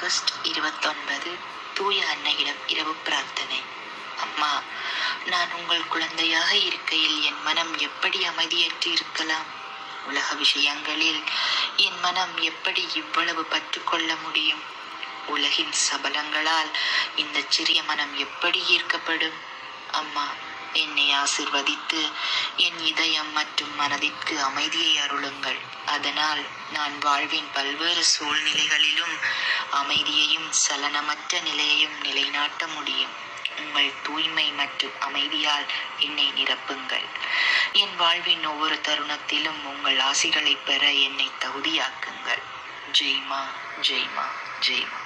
August இருபத்தொன்பது தூய அன்னையிடம் இரவு பிரார்த்தனை அம்மா நான் உங்கள் குழந்தையாக இருக்கையில் என் மனம் எப்படி அமைதியற்று இருக்கலாம் உலக விஷயங்களில் என் மனம் எப்படி இவ்வளவு பற்றுக்கொள்ள முடியும் உலகின் சபலங்களால் இந்த சிறிய மனம் எப்படி ஈர்க்கப்படும் அம்மா என்னை ஆசிர்வதித்து என் இதயம் மற்றும் மனதிற்கு அமைதியை அருளுங்கள் அதனால் நான் வாழ்வின் பல்வேறு சூழ்நிலைகளிலும் அமைதியையும் சலனமற்ற நிலையையும் நிலைநாட்ட முடியும் உங்கள் தூய்மை மற்றும் அமைதியால் என்னை நிரப்புங்கள் என் வாழ்வின் ஒவ்வொரு தருணத்திலும் உங்கள் ஆசிகளை பெற என்னை தகுதியாக்குங்கள் ஜெய்மா ஜெய்மா ஜெய்மா